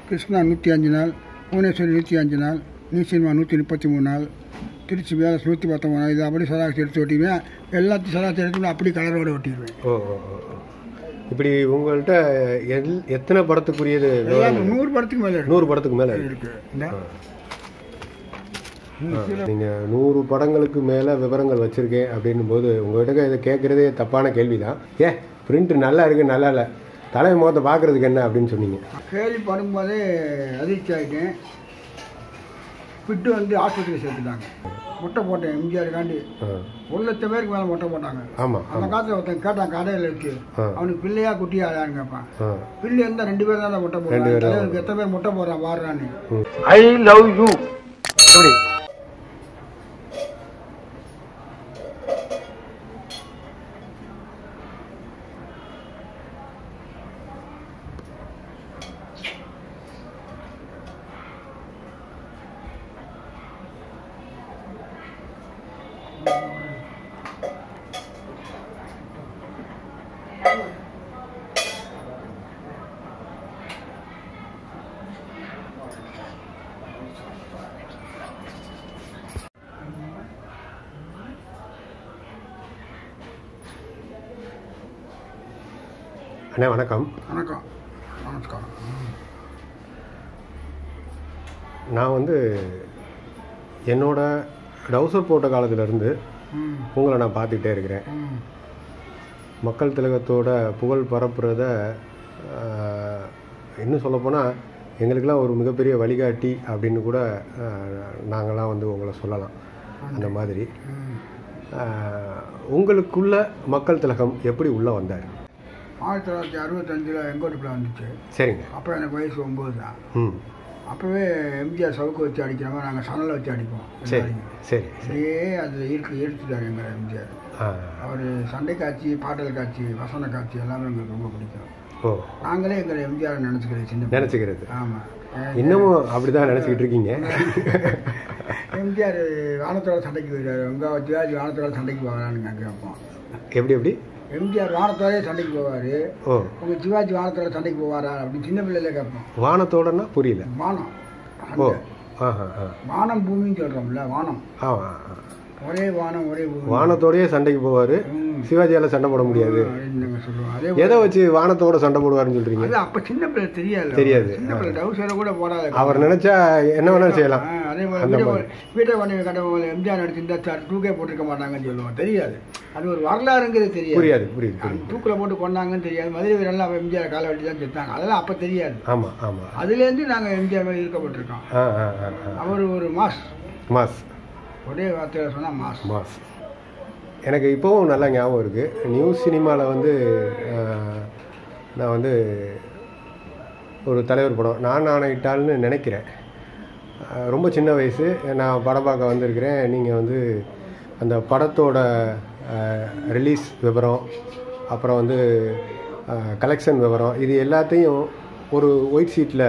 கிருஷ்ணா நூற்றி அஞ்சு நாள் புவனேஸ்வரி நூற்றி அஞ்சு நாள் நியூ சினிமா நூற்றி முப்பத்தி மூணு நாள் திருச்சி வேலை நூற்றி பத்தொம்பது நாள் இது அப்படி சராசி எடுத்து ஒட்டிடுவேன் எல்லாத்தையும் சராசி எடுத்து அப்படி கலரோடு ஒட்டிடுவேன் ஓ ஓ ஓ ஓ. இப்படி உங்கள்கிட்ட எல் எத்தனை படத்துக்குரியது எல்லாம் நூறு படத்துக்கு மேலே இருக்கு நூறு படத்துக்கு மேலே இருக்கு இந்த நீங்கள் நூறு படங்களுக்கு மேலே விவரங்கள் வச்சுருக்கேன் அப்படின்னும் போது உங்கள்கிட்ட இதை கேட்குறதே தப்பான கேள்வி தான் ஏ பிரிண்ட் நல்லா இருக்கு நல்லா இல்லை தலைமை முகத்தை பார்க்குறதுக்கு என்ன அப்படின்னு சொன்னீங்க கேள்வி படும்போதே அதிர்ச்சி ஆகிட்டேன் பிட்டு வந்து ஆஸ்பத்திரியில் சேர்த்துட்டாங்க முட்டை போட்டேன் எம்ஜிஆருக்காண்டி ஆ ஒரு லட்சம் பேருக்கு மேலே முட்டை போட்டாங்க ஆமாம் அந்த காலத்தில் ஒருத்தன் கேட்டான் கடையில் இருக்கு ஆ. அவனுக்கு பிள்ளையா குட்டியா யாருன்னு கேட்பான் ஆ பிள்ளை இருந்தால் ரெண்டு பேர் தான் முட்டை போடுறாங்க தலைவருக்கு எத்தனை பேர் முட்டை போடுறான் வாடுறான்னு ஐ லவ் யூ எப்படி அண்ணே வணக்கம் வணக்கம் நமஸ்காரம் நான் வந்து என்னோட டவுசர் போட்ட காலத்திலேருந்து ம் உங்களை நான் பார்த்துக்கிட்டே இருக்கிறேன் ம் மக்கள் திலகத்தோட புகழ் பரப்புறத ஆஹ், இன்னும் சொல்லப்போனால் எங்களுக்கெல்லாம் ஒரு மிகப்பெரிய வழிகாட்டி அப்படின்னு கூட ஆஹ், நாங்களாம் வந்து உங்களை சொல்லலாம் அந்த மாதிரி ம் ஆஹ், உங்களுக்குள்ள மக்கள் திலகம் எப்படி உள்ளே வந்தார் ஆயிரத்தி தொள்ளாயிரத்தி அறுபத்தஞ்சில் எங்கோட்டுக்குள்ள வந்துச்சு சரிங்க அப்போ எனக்கு வயசு ஒம்பது தான் ம் அப்போவே எம்ஜிஆர் சவுக்கு வச்சு அடிக்கிற மாதிரி நாங்கள் சணலை வச்சு அடிப்போம் சரி எல்லாரையும். சரி சரி அப்படியே அதில் ஈர்த்து ஈர்த்துட்டார் எங்களை எம்ஜிஆர் ஆ அவர் சண்டை காட்சி பாடல் காட்சி வசன காட்சி எல்லாமே எங்களுக்கு ரொம்ப பிடிக்கும் ஓ நாங்களே எங்களை எம்ஜிஆர் நினச்சிக்கிறோம் சின்ன நினச்சிக்கிறது ஆமாம் இன்னமும் அப்படி தான் நினச்சிக்கிட்டு இருக்கீங்க எம்ஜிஆர் வானத்தோட சண்டைக்கு போயிடுறாரு உங்கள் சிவாஜி வானத்தோட சண்டைக்கு போகிறான்னு நாங்கள் கேட்போம் எப்படி எப்படி எம்ஜிஆர் வானத்தோடய சண்டைக்கு போவார் ஓ உங்கள் சிவாஜி வானத்தோட சண்டைக்கு போவாரா அப்படின்னு சின்ன பிள்ளையில கேட்போம் வானத்தோடனா புரியல வானம் ஓ அந்த ஆஹா ஆ வானம் பூமின்னு சொல்கிறோம்ல வானம் ஆ ஆ, ஆ. ஒரே வானம் ஒரே பூமி வானத்தோடயே சண்டைக்கு போவார் ம். சிவாஜியால் சண்டை போட முடியாது அப்படின்னு நாங்கள் சொல்லுவோம் அதே எதை வச்சு வானத்தோட சண்டை போடுவாருன்னு சொல்றீங்க அது அப்போ சின்ன பிள்ளை தெரியாது தெரியாது. சின்ன பிள்ளை டவுசரை கூட போடாத அவர் நினைச்சா என்ன வேணாலும் செய்யலாம் ஆ, அதே மாதிரி வீட்டை வீட்டை பண்ணி கடவுள் எம்ஜிஆர் நடிச்சிருந்தா சார் தூக்கே போட்டிருக்க மாட்டாங்கன்னு சொல்லுவோம் தெரியாது அது ஒரு வரலாறுங்கிறது தெரியாது புரியாது புரியுது புரியுது தூக்கில் போட்டு கொண்டாங்கன்னு தெரியாது மதுரை வீரர்லாம் அப்போ எம்ஜிஆர் காலை வெட்டி தான் செத்தாங்க அதெல்லாம் அப்போ தெரியாது ஆமா ஆமா அதுலேருந்து நாங்கள் எம்ஜிஆர் மேலே ஈர்க்கப்பட்டிருக்கோம் ஆ ஆ ஆ ஆ. அவர் ஒரு மாஸ் மாஸ் ஒரே வார்த்தையில் சொன்னால் மாஸ் மாஸ் எனக்கு இப்போவும் நல்லா ஞாபகம் இருக்குது நியூஸ் சினிமாவில் வந்து ஆஹ், நான் வந்து ஒரு தலைவர் படம் நான் ஆணையிட்டால்னு நினைக்கிறேன் ஆஹ், ரொம்ப சின்ன வயசு நான் படம் பார்க்க வந்திருக்கிறேன் நீங்கள் வந்து அந்த படத்தோட ரிலீஸ் விவரம் அப்புறம் வந்து கலெக்ஷன் விவரம் இது எல்லாத்தையும் ஒரு ஒயிட் ஷீட்டில்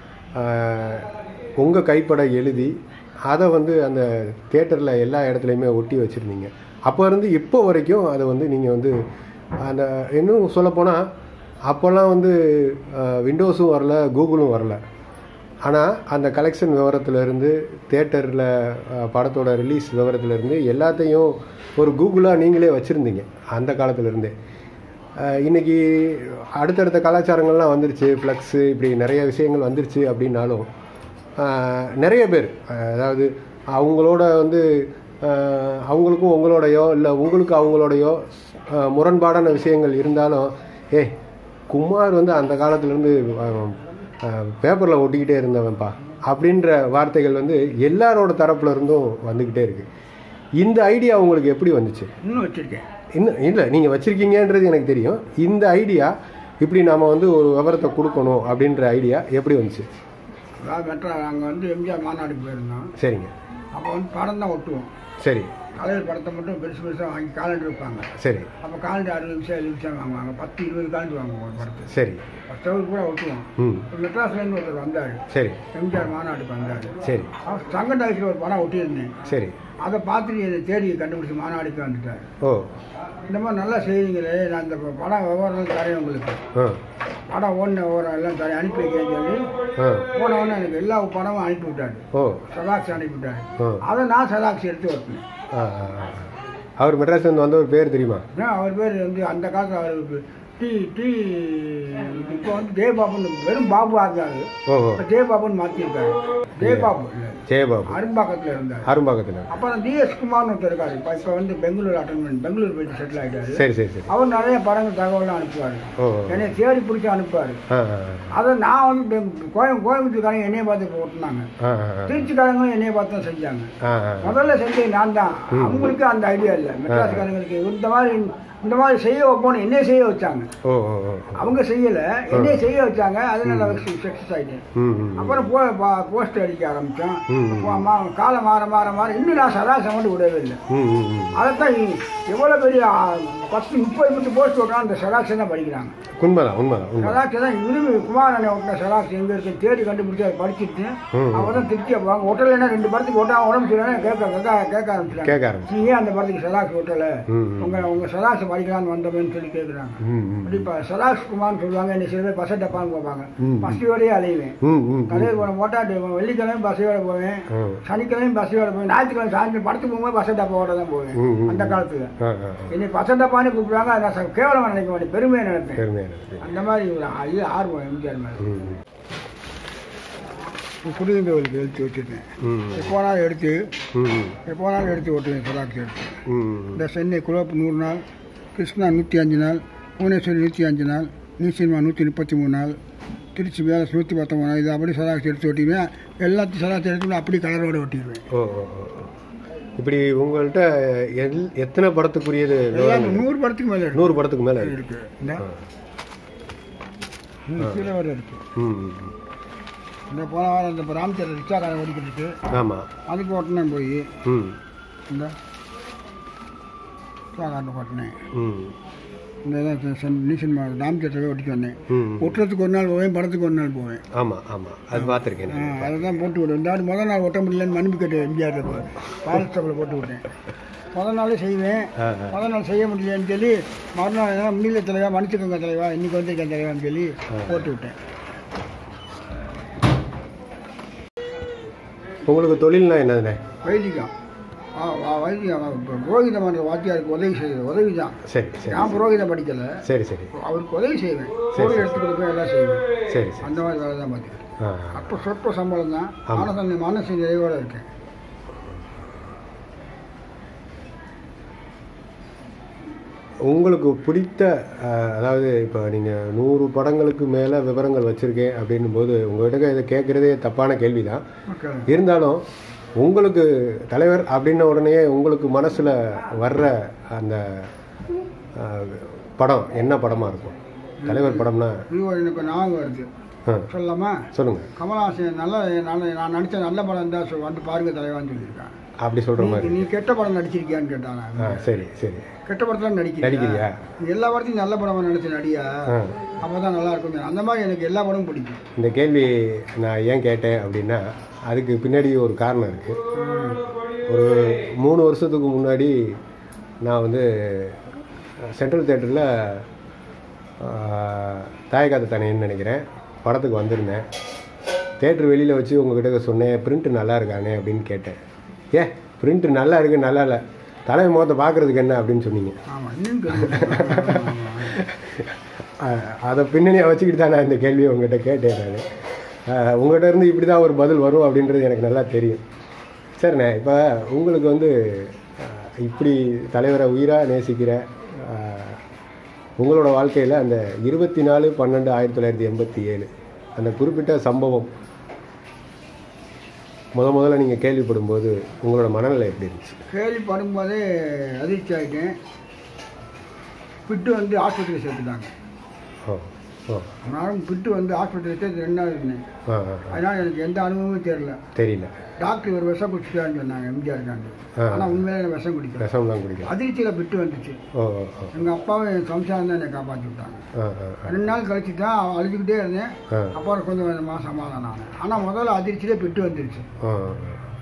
உங்கள் கைப்பட எழுதி அதை வந்து அந்த தேட்டரில் எல்லா இடத்துலையுமே ஒட்டி வச்சுருந்தீங்க அப்போ இருந்து இப்போ வரைக்கும் அதை வந்து நீங்கள் வந்து அந்த இன்னும் சொல்லப்போனால் அப்போல்லாம் வந்து விண்டோஸும் வரல கூகுளும் வரல ஆனால் அந்த கலெக்ஷன் விவரத்துலேருந்து தேட்டரில் படத்தோட ரிலீஸ் விவரத்துலேருந்து எல்லாத்தையும் ஒரு கூகுளாக நீங்களே வச்சுருந்தீங்க அந்த காலத்துலேருந்தே இன்றைக்கி அடுத்தடுத்த கலாச்சாரங்கள்லாம் வந்துருச்சு ஃப்ளக்ஸு இப்படி நிறைய விஷயங்கள் வந்துருச்சு அப்படின்னாலும் ஆஹ், நிறைய பேர் ஆஹ், அதாவது அவங்களோட வந்து ஆஹ், அவங்களுக்கும் உங்களோடையோ இல்லை உங்களுக்கு அவங்களோடையோ ஆஹ், முரண்பாடான விஷயங்கள் இருந்தாலும் ஏய் குமார் வந்து அந்த காலத்துலேருந்து பேப்பரில் ஒட்டிக்கிட்டே இருந்தவன்ப்பா அப்படின்ற வார்த்தைகள் வந்து எல்லாரோட தரப்புல இருந்தும் வந்துக்கிட்டே இருக்கு இந்த ஐடியா உங்களுக்கு எப்படி வந்துச்சு இன்னும் வச்சுருக்கேன் இன்னும் இல்லை நீங்கள் வச்சுருக்கீங்கன்றது எனக்கு தெரியும் இந்த ஐடியா இப்படி நாம் வந்து ஒரு விவரத்தை கொடுக்கணும் அப்படின்ற ஐடியா எப்படி வந்துச்சு அதாவது மெட்ரா நாங்கள் வந்து எம்ஜிஆர் மாநாடுக்கு போயிருந்தோம் சரிங்க அப்போ வந்து படம் தான் ஒட்டுவோம் சரி தலைவர் படத்தை மட்டும் பெருசு பெருசாக வாங்கி காலண்டர் வைப்பாங்க சரி அப்போ காலண்டர் அறுபது நிமிஷம் எழுபது நிமிஷம் வாங்குவாங்க பத்து இருபது காலண்டர் வாங்குவோம் ஒரு படத்தை சரி ஃபஸ்ட்டு கூட ஒட்டுவோம் ம் ஒரு மெட்ராஸ்லேருந்து ஒருத்தர் வந்தார் சரி எம்ஜிஆர் மாநாட்டுக்கு வந்தார் சரி அவர் சங்க டாக்ஸில் ஒரு படம் ஒட்டியிருந்தேன் சரி அதை பார்த்துட்டு என்னை தேடி கண்டுபிடிச்சி மாநாடுக்கு வந்துட்டார் ஓ இந்த மாதிரி நல்லா செய்வீங்களே நான் இந்த படம் விவரம் தரேன் உங்களுக்கு ஆ படம் ஓடின விவரம் எல்லாம் தரேன் அனுப்பி வைக்கிறேன்னு சொல்லி ஆ போன உடனே எனக்கு எல்லா படமும் அனுப்பி விட்டாரு ஓ சதாக்சி அனுப்பி விட்டாரு ஆ அதை நான் சதாக்சி எடுத்து வைப்பேன் ஆ ஆ, ஆ. அவர் மெட்ராஸ்ல இருந்து வந்த ஒரு பேர் தெரியுமா ஏன்னா அவர் பேர் வந்து அந்த காலத்தில் அவருக்கு டி டி இப்போ வந்து ஜெயபாபுன்னு வெறும் பாபு ஆகாது ஓஹோ இப்போ ஜெயபாபுன்னு மாற்றிருக்காரு ஜெயபாபு இல்லை ஜெயபாபு அரும்பாக்கத்தில் இருந்தார் அரும்பாக்கத்தில் அப்புறம் டிஎஸ் குமார்னு ஒருத்தர் இருக்காரு இப்போ இப்போ வந்து பெங்களூர் அட்டன் பண்ணி பெங்களூர் போயிட்டு செட்டில் ஆகிட்டாரு சரி சரி சரி அவர் நிறைய படங்கள் தகவலாம் அனுப்புவார் ஓ என்னை தேடி பிடிச்சி அனுப்புவார் ஆ ஆ அதை நான் வந்து பெ- கோயம் கோயம்புத்தூர்காரங்க என்னைய பார்த்து ஓட்டினாங்க ஆ ஆ திருச்சிக்காரங்களும் என்னைய பார்த்து தான் செஞ்சாங்க ஆ ஆ முதல்ல செஞ்சது நான் தான் அவங்களுக்கு அந்த ஐடியா இல்லை மெட்ராஸ்காரங்களுக்கு இந்த மாதிரி இந்த மாதிரி செய்ய வைப்போன்னு என்னைய செய்ய வச்சாங்க ஓ ஓ ஓ அவங்க செய்யல என்னைய செய்ய வச்சாங்க அதனால சக்ஸஸ் ஆயிட்டேன் ம் ம் அப்புறம் போ போஸ்ட் அடிக்க ஆரம்பித்தோம் ம். காலம் மாற மாற மாற இன்னும் நான் சராசம் மட்டும் விடவே இல்லை ம் ம் ம் அதைத்தான் எவ்வளோ பெரிய ஆ, பத்து முப்பது முப்பது போஸ்ட் விட்றான் அந்த சராக்ஸை தான் படிக்கிறாங்க உண்மைதான் உண்மைதான் உண்மை சராக்ஸை தான் விரும்பி குமாரனை ஒட்டின சராக்ஸ் எங்கே இருக்கு தேடி கண்டுபிடிச்சி அதை படிச்சுட்டு ம். அவ தான் திருப்தியாக போவாங்க ஒட்டலைன்னா ரெண்டு படத்துக்கு ஒட்டா உடம்பு சரியில்லைன்னா கேட்க கேட்க கேட்க ஆரம்பிச்சிட்டாங்க கேட்க ஆரம்பிச்சு நீ ஏன் அந்த படத்துக்கு சராக்ஸ் ஒட்டலை ம் ம் உங்கள் உங்கள் சராக்ஸ் படிக்கலான்னு வந்தோமேன்னு சொல்லி கேட்குறாங்க ம் ம் அப்படி இப்போ சராக்ஸ் குமார்னு சொல்லுவாங்க என்ன சில பேர் பச டப்பான்னு போவாங்க ம். பஸ்டியோடய அலைவேன் ம் ம் ம் கடையில் போன மோட்டாட்டு வெள்ளிக்கிழமை பஸ்ஸோட போவேன் ம். சனிக்கிழமை பஸ்ஸோட போவேன் ஞாயிற்றுக்கிழமை சாயந்தரம் படத்துக்கு போகும்போது பஸ் டப்பாவோட தான் போவேன் ம், ம். அந்த காலத்தில் ஆ ஆ ஆ. என்னை பச டப்பான்னு கூப்பிடுவாங்க அதை நான் ச- கேவலமா நினைக்க மாட்டேன் பெருமையை நினைப்பேன் பெருமையாக இருக்கு அந்த மாதிரி ஒரு இது ஆர்வம் எம்ஜிஆர் மேலே ம் ம். குடியிருந்த கோயிலுக்கு எழுத்து வச்சுருக்கேன் ம் எப்போனாலும் எடுத்து ம் ம் எப்போனாலும் எடுத்து ஓட்டுவேன் சலாக்ஸ் எடுத்து ம் இந்த சென்னை குலோப் நூறு நாள் கிருஷ்ணா நூற்றி அஞ்சு நாள் புவனேஸ்வரி நூற்றி அஞ்சு நாள் நீ சினிமா நூற்றி முப்பத்தி மூணு நாள் திருச்சி வேலை நூற்றி பத்தொம்பது நாள் இது அப்படி சலாக்ஸ் எடுத்து ஒட்டிடுவேன் எல்லாத்தையும் சலாக்ஸ் எடுத்து அப்படி கலரோட ஒட்டிடுவேன் ஓ ஓ ஓ ஓ. இப்படி உங்கள்கிட்ட எல் எத்தனை படத்துக்குரியது எல்லாம் நூறு படத்துக்கு மேலே இருக்கு நூறு படத்துக்கு மேலே இருக்கு இருக்கு இந்த இந்த கீழே வர இருக்கு ம் ம் ம். இந்த போன வாரம் இந்த ராமச்சந்திர ரிக்ஷாக்காரன் ஓடிக்கிட்டு ஆமாம் அதுக்கு ஓட்டினேன் போய் ம் இந்த ரிக்ஷாக்காரன் ஓட்டினேன் ம் இந்த இதான் சென் நீ சினிமா ராமச்சந்திரவே ஓட்டிட்டு வந்தேன் ம் ஒட்டுறதுக்கு ஒரு நாள் போவேன் படத்துக்கு ஒரு நாள் போவேன் ஆமாம் ஆமாம் அது பார்த்துருக்கேன் ஆ, அதை தான் போட்டு விடுவேன் இந்த ஆண்டு முதல் நாள் ஒட்ட முடியலன்னு மன்னிப்பு கேட்டு எம்ஜிஆர் பாலஸ்டப்பில் போட்டு விட்டேன் முதல் நாளே செய்வேன் ஆ ஆ முதல் நாள் செய்ய முடியலன்னு சொல்லி மறுநாள் ஏதாவது முடியல தலைவா மன்னிச்சுக்கோங்க தலைவா இன்னைக்கு வந்திருக்கேன் தலைவான்னு சொல்லி போட்டு விட்டேன் உங்களுக்கு தொழில்னா என்னதுண்ணே வைதிகம் ஆ வா- வைதிகம் இப்போ புரோகிதம் பண்ணுற வாத்தியாருக்கு உதவி செய்வேன் உதவி தான் சரி சரி நான் புரோகிதம் படிக்கலை சரி சரி அவருக்கு உதவி செய்வேன் பொருள் எடுத்து கொடுப்பேன் எல்லாம் செய்வேன் சரி சரி அந்த மாதிரி வேலை தான் பார்த்துக்கிறேன் ஆ அப்போ சொற்ப சம்பளம் தான் ஆமா. மனசு மனசு நிறைவோடு இருக்கேன் உங்களுக்கு பிடித்த அஹ், அதாவது இப்போ நீங்கள் நூறு படங்களுக்கு மேலே விவரங்கள் வச்சுருக்கேன் அப்படின்னும் போது உங்கள்கிட்ட இதை கேட்குறதே தப்பான கேள்வி தான் மக்கள் இருந்தாலும் உங்களுக்கு தலைவர் அப்படின்ன உடனே உங்களுக்கு மனசில் வர்ற அந்த அஹ், படம் என்ன படமாக இருக்கும் தலைவர் படம்னா இது ஒரு எனக்கு ஞாபகம் வருது ஆ சொல்லலாமா சொல்லுங்கள் கமல்ஹாசன் நல்ல நல்ல நான் நடித்த நல்ல படம் தான் சொல் வந்து பாருங்க தலைவான்னு சொல்லியிருக்கான் அப்படி சொல்கிற நீ மாதிரி நீ கெட்ட படம் நடிச்சிருக்கியான்னு கேட்டான் நான். ஆ சரி சரி கெட்ட படத்துல நடிக்கிறியா நடிக்கிறியா? நீ எல்லா படத்தையும் நல்ல படமா நடிச்ச நடியா ஆ அப்போ தான் நல்லா இருக்கும் அந்த மாதிரி எனக்கு எல்லா படமும் பிடிக்கும் இந்த கேள்வி நான் ஏன் கேட்டேன் அப்படின்னா அதுக்கு பின்னாடி ஒரு காரணம் இருக்குது ஒரு மூணு வருஷத்துக்கு முன்னாடி நான் வந்து சென்ட்ரல் தேட்டரில் தாயகாத்த தனைன்னு நினைக்கிறேன் படத்துக்கு வந்திருந்தேன் தேட்டர் வெளியில் வச்சு உங்ககிட்ட சொன்னேன் பிரிண்ட் நல்லா இருக்கானே அப்படின்னு கேட்டேன் ஏ பிரிண்ட் நல்லா இருக்கு நல்லா இல்லை தலைமை முகத்தை பார்க்குறதுக்கு என்ன அப்படின்னு சொன்னீங்க ஆமாம் இன்னும் தெரியும். அஹ் அதை பின்னணியை வச்சுக்கிட்டு தான் நான் இந்த கேள்வியை உங்ககிட்ட கேட்டேன் நான் உங்கள்கிட்ட இருந்து இப்படி தான் ஒரு பதில் வரும் அப்படின்றது எனக்கு நல்லா தெரியும் சரிண்ணே இப்போ உங்களுக்கு வந்து அஹ், இப்படி தலைவரை உயிராக நேசிக்கிற அஹ், உங்களோட வாழ்க்கையில் அந்த இருபத்தி நாலு பன்னெண்டு ஆயிரத்தி தொள்ளாயிரத்தி எண்பத்தி ஏழு அந்த குறிப்பிட்ட சம்பவம் முத முதல்ல நீங்கள் கேள்விப்படும்போது உங்களோட மனநிலை எப்படி இருந்துச்சு கேள்விப்படும்போதே அதிர்ச்சி ஆகிட்டேன் பிட்டு வந்து ஆஸ்பத்திரியில் சேர்த்துட்டாங்க ஓ ஓ நானும் பிட்டு வந்து ஆஸ்பத்திரியில் சேர்த்து ரெண்டு நாள் இருந்தேன் ஆ ஆ, ஆ. அதனால் எனக்கு எந்த அனுபவமும் தெரியல தெரியல டாக்டர் ஒரு விஷம் குடிச்சிட்டான்னு சொன்னாங்க எம்ஜிஆர் காண்டி ஆ. ஆனால் உண்மையிலே நான் விஷம் குடிக்கல விஷம்லாம் குடிக்கல அதிர்ச்சியில் பிட்டு வந்துச்சு ஓ ஓ ஓ எங்கள் அப்பாவும் என் சம்சாரம் தான் என்னை காப்பாற்றி விட்டாங்க ஆ ஆ ஆ. ரெண்டு நாள் கழிச்சு தான் அழுதுகிட்டே இருந்தேன் ஆ. அப்புறம் கொஞ்சம் கொஞ்சமாக சமாதானம் ஆனேன் ஆனால் முதல்ல அதிர்ச்சியிலே பிட்டு வந்துருச்சு ஆ.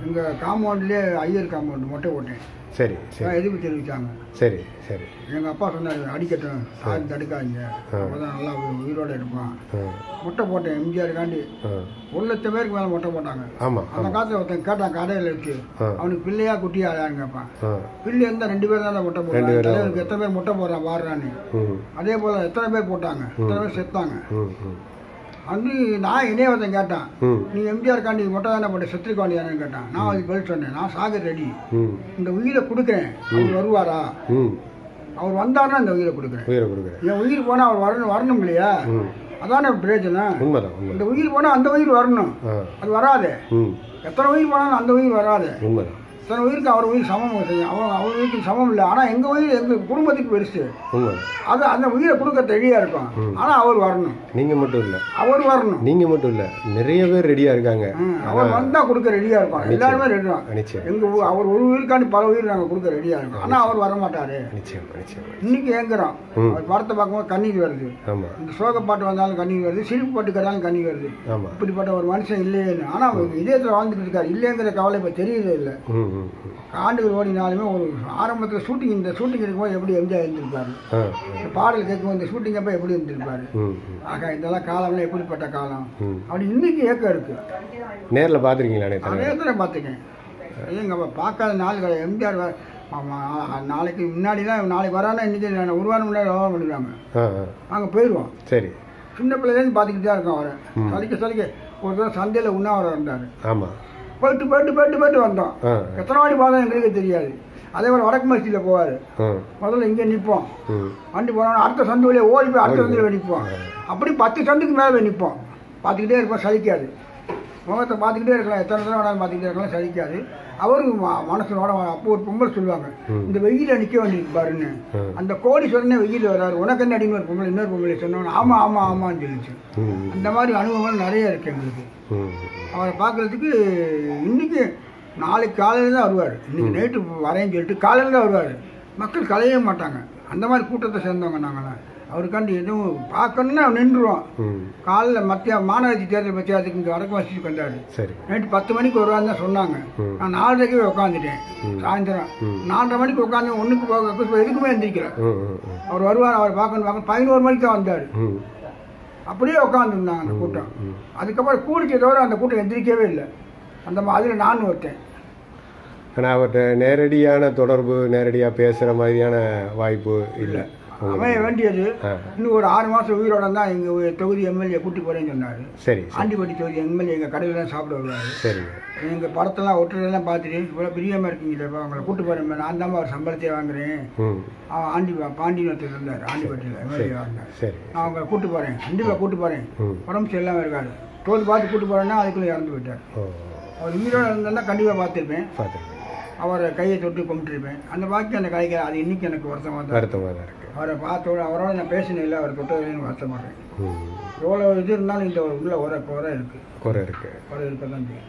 எங்கள் காம்பவுண்ட்லேயே ஐயர் காம்பவுண்ட் மொட்டை போட்டேன் சரி சரி அதான் எதிர்ப்பு தெரிவித்தாங்க சரி சரி எங்கள் அப்பா சொன்னார் அடிக்கட்டும் சாதி தடுக்காதீங்க ஆ. அப்பதான் நல்லா உயி- உயிரோட இருப்பான் ஆ மொட்டை போட்டேன் எம்ஜிஆருக்காண்டி ஆ ஒரு லட்சம் பேருக்கு மேலே மொட்டை போட்டாங்க ஆமாம் அந்த ஆமாம் காலத்தில் ஒருத்தன் கேட்டான் கடையில் வச்சு ஆ. அவனுக்கு பிள்ளையா குட்டியா யாருன்னு கேட்பான் ஆ பிள்ளை இருந்தால் ரெண்டு பேர் தான் மொட்டை ரெண்டு போடுறாங்க பேர் தான். தலைவருக்கு எத்தனை பேர் மொட்டை போடுறான் வாடுறான்னு ம் அதே போல் எத்தனை பேர் போட்டாங்க எத்தனை பேர் செத்தாங்க ம் ம் வந்து நான் என்னைய ஒருத்தன் கேட்டான் ம் நீ எம்ஜிஆர் காண்டி மொட்டை தானே போட்ட செத்துருக்காண்டி தானே கேட்டான் நான் அதுக்கு பதில் சொன்னேன் நான் சாக ரெடி ம் இந்த உயிரை கொடுக்குறேன் அவர் வருவாரா ம் அவர் வந்தாருன்னா இந்த உயிரை கொடுக்குறேன் உயிரை கொடுக்குறேன் என் உயிர் போனால் அவர் வரணும் வரணும் இல்லையா ம் அதானே பிரயோஜனம் உண்மைதான் உண்மை இந்த உயிர் போனால் அந்த உயிர் வரணும் ஆ அது வராது ம் எத்தனை உயிர் போனாலும் அந்த உயிர் வராது உண்மைதான் எத்தனை உயிருக்கு அவர் உயிர் சமம் செய்யும் அவன் அவர் உயிருக்கு சமம் இல்லை ஆனால் எங்கள் உயிர் எங்கள் குடும்பத்துக்கு பெருசு உண்மைதான் அது அந்த உயிரை கொடுக்க ரெடியாக இருக்கும் ஆனால் அவர் வரணும் நீங்கள் மட்டும் இல்லை அவர் வரணும் நீங்கள் மட்டும் இல்லை நிறைய பேர் ரெடியாக இருக்காங்க ம், அவர் வந்தால் கொடுக்க ரெடியாக இருக்கும் எல்லாருமே ரெடி தான் நிச்சயம் எங்கள் அவர் ஒரு உயிருக்காண்டி பல உயிர் நாங்கள் கொடுக்க ரெடியாக இருக்கோம் ஆனால் அவர் வர மாட்டாரு நிச்சயம் நிச்சயம் இன்னைக்கு ஏங்குறோம் ம். அவர் படத்தை பார்க்கும்போது கண்ணீர் வருது ஆமாம் இந்த சோக பாட்டு வந்தாலும் கண்ணீர் வருது சிரிப்பு பாட்டு கேட்டாலும் கண்ணீர் வருது ஆமாம் இப்படிப்பட்ட ஒரு மனுஷன் இல்லையேன்னு ஆனால் அவர் இதயத்தில் வாழ்ந்துட்டு இருக்காரு இல்லைங்கிற கவலை இப்போ தெரியவே இல்லை ம் ம் ம். ஆண்டுகள் ஓடினாலுமே ஒரு ஆரம்பத்தில் ஷூட்டிங் இந்த ஷூட்டிங் இருக்கும்போது எப்படி எம்ஜிஆர் இருந்திருப்பாரு ஆ இந்த பாடல் கேட்கும்போது இந்த ஷூட்டிங் அப்போ எப்படி இருந்திருப்பாரு ம் ம் ஆக இதெல்லாம் காலம்லாம் எப்படிப்பட்ட காலம் ம் அப்படி இன்னைக்கு ஏக்கம் இருக்கு நேரில் பார்த்துருக்கீங்களாண்ணே அதே தலைவர் இடத்துல பார்த்துக்கேன் எங்க பார்க்காத நாள் கிடையாது எம்ஜிஆர் வ- ஆமா, ஆ, நாளைக்கு முன்னாடி தான் நாளைக்கு வரானா இன்னைக்கு நான் ஒரு வாரம் முன்னாடி விவகாரம் பண்ணிடுவாங்க ஆ ஆ நாங்கள் போயிடுவோம் சரி சின்ன பிள்ளைலேருந்து பார்த்துக்கிட்டு தான் இருக்கோம் அவரை சலிக்க சலிக்க ஒரு தடவை சந்தையில் உண்ணாவிரம் இருந்தார் ஆமாம் போயிட்டு போயிட்டு போயிட்டு போயிட்டு வந்தோம் ஆ எத்தனை வாடி பார்த்தா எங்களுக்கு தெரியாது அதே மாதிரி வடக்கு மசியில் போவார் ஆ முதல்ல இங்கே நிற்போம் ம் வண்டி போனோம் அடுத்த சந்து வழியே ஓடி போய் அடுத்த சந்தில் போய் நிற்போம் அப்படி பத்து சந்துக்கு மேலே போய் நிற்போம் பார்த்துக்கிட்டே இருப்போம் சலிக்காது முகத்தை பார்த்துக்கிட்டே இருக்கலாம் எத்தனை தடவை வேணாலும் பார்த்துக்கிட்டே இருக்கலாம் சலிக்காது அவருக்கு ம- மனசனோட அப்போ ஒரு பொம்பளை சொல்லுவாங்க இந்த வெயில நிற்க வேண்டியிருக்கு பாருன்னு ம். அந்த கோடி சொன்னே வெயில் வராரு உனக்கு என்ன அடின்னு ஒரு பொம்பளை இன்னொரு பொம்பளை சொன்னோன்னு ஆமாம் ஆமாம் ஆமான்னு சொல்லிச்சு ம் அந்த மாதிரி அனுபவங்கள் நிறைய இருக்கு எங்களுக்கு ம் அவரை பார்க்கறதுக்கு இன்னைக்கு நாளைக்கு காலையில் தான் வருவார் இன்னைக்கு நைட்டு வரேன்னு சொல்லிட்டு காலையில் தான் வருவார் மக்கள் கலையவே மாட்டாங்க அந்த மாதிரி கூட்டத்தை சேர்ந்தவங்க நாங்களாம் அவருக்காண்டி எதுவும் பார்க்கணுன்னா நின்றுவோம் ம் காலைல மத்திய மாநகராட்சி தேர்தல் பற்றி அதுக்கு இங்கே வடக்கு வசிச்சுட்டு வந்தார் சரி நைட்டு பத்து மணிக்கு வருவான்னு தான் சொன்னாங்க ம். நான் நாலரைக்கு உட்காந்துட்டேன் சாயந்தரம் நாலரை மணிக்கு உட்காந்து ஒன்றுக்கு போக எதுக்குமே எந்திரிக்கிறேன் ம் ம் ம் அவர் வருவார் அவர் பார்க்கணும் பார்க்க பதினோரு மணிக்கு தான் வந்தார் ம் அப்படியே உட்காந்துருந்தாங்க அந்த கூட்டம் அதுக்கப்புறம் கூடிக்க தவிர அந்த கூட்டம் எந்திரிக்கவே இல்லை அந்த அதில் நான் ஒருத்தன் ஆனால் அவர்கிட்ட நேரடியான தொடர்பு நேரடியாக பேசுகிற மாதிரியான வாய்ப்பு இல்லை அமைய வேண்டியது ஆ இன்னும் ஒரு ஆறு மாதம் உயிரோட தான் எங்கள் தொகுதி எம்எல்ஏ கூட்டி போகிறேன்னு சொன்னார் சரி சரி ஆண்டிப்பட்டி தொகுதி எம்எல்ஏ எங்கள் கடையில் தான் சாப்பிட வருவார் சரிங்க எங்கள் படத்தெல்லாம் ஒட்டுறதெல்லாம் பார்த்துட்டு இவ்வளோ பிரியமாக இருக்கீங்களேப்பா அவங்களை கூட்டு போகிறேன் நான் தான் அவர் சம்பளத்தையே வாங்குறேன் ம் அவன் ஆண்டி பாண்டியன் ஒருத்தர் இருந்தார் ஆண்டிப்பட்டியில் எம்எல்ஏ இருந்தார் சரி நான் அவங்களை கூட்டு போகிறேன் கண்டிப்பாக கூட்டு போகிறேன் ம் உடம்பு சரியில்லாமல் இருக்காரு தோல் பார்த்து கூட்டு போகிறேன்னா அதுக்குள்ளே இறந்து போயிட்டார் ஓ அவர் உயிரோட இருந்தால் கண்டிப்பாக பார்த்துருப்பேன் பார்த்துருக்கேன் அவரை கையை தொட்டு கும்பிட்டுருப்பேன் அந்த பாக்கி அந்த கிடைக்கிற அது இன்னைக்கு எனக்கு வருத்தமாக தான் வருத்தமாக தான் இருக்குது அவரை பார்த்தோட அவரோட நான் பேசினேன் இல்லை அவர் தொட்டதுன்னு வருத்தப்படுறேன் ம் எவ்வளோ இது இருந்தாலும் இந்த ஒரு உள்ள உர குறை இருக்குது குறை இருக்குது குறை இருக்க தான் செய்யும்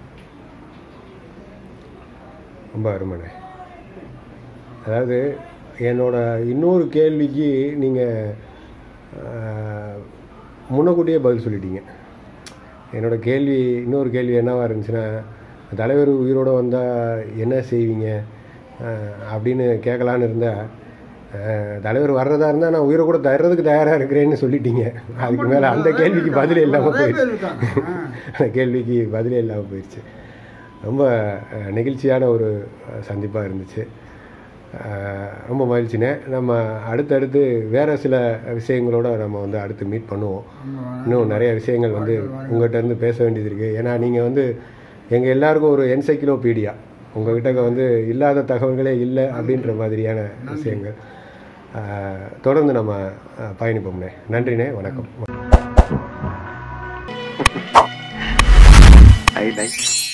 ரொம்ப அருமைண்ணே அதாவது என்னோட இன்னொரு கேள்விக்கு நீங்கள் முன்னக்கூட்டியே பதில் சொல்லிட்டீங்க என்னோட கேள்வி இன்னொரு கேள்வி என்னவா இருந்துச்சுன்னா தலைவர் உயிரோடு வந்தால் என்ன செய்வீங்க அஹ், அப்படின்னு கேட்கலான்னு இருந்தால் தலைவர் வர்றதா இருந்தால் நான் உயிரை கூட தர்றதுக்கு தயாராக இருக்கிறேன்னு சொல்லிட்டீங்க அதுக்கு மேலே அந்த கேள்விக்கு பதிலே இல்லாமல் நிறைய போயிடுச்சு பேர் இருக்காங்க ஆ. அந்த கேள்விக்கு பதிலே இல்லாமல் போயிடுச்சு ரொம்ப அஹ், நெகிழ்ச்சியான ஒரு சந்திப்பாக இருந்துச்சு அஹ், ரொம்ப மகிழ்ச்சினே நம்ம அடுத்தடுத்து வேறு சில விஷயங்களோட நம்ம வந்து அடுத்து மீட் பண்ணுவோம் இன்னும் நிறைய விஷயங்கள் வந்து உங்கள்கிட்ட இருந்து பேச வேண்டியது இருக்குது ஏன்னா நீங்கள் வந்து எங்கள் எல்லாருக்கும் ஒரு என்சைக்ளோபீடியா உங்ககிட்ட வந்து இல்லாத தகவல்களே இல்லை அப்படின்ற மாதிரியான விஷயங்கள் அஹ், தொடர்ந்து நம்ம அஹ், பயணிப்போம்ண்ணே நன்றிண்ணே வணக்கம் I like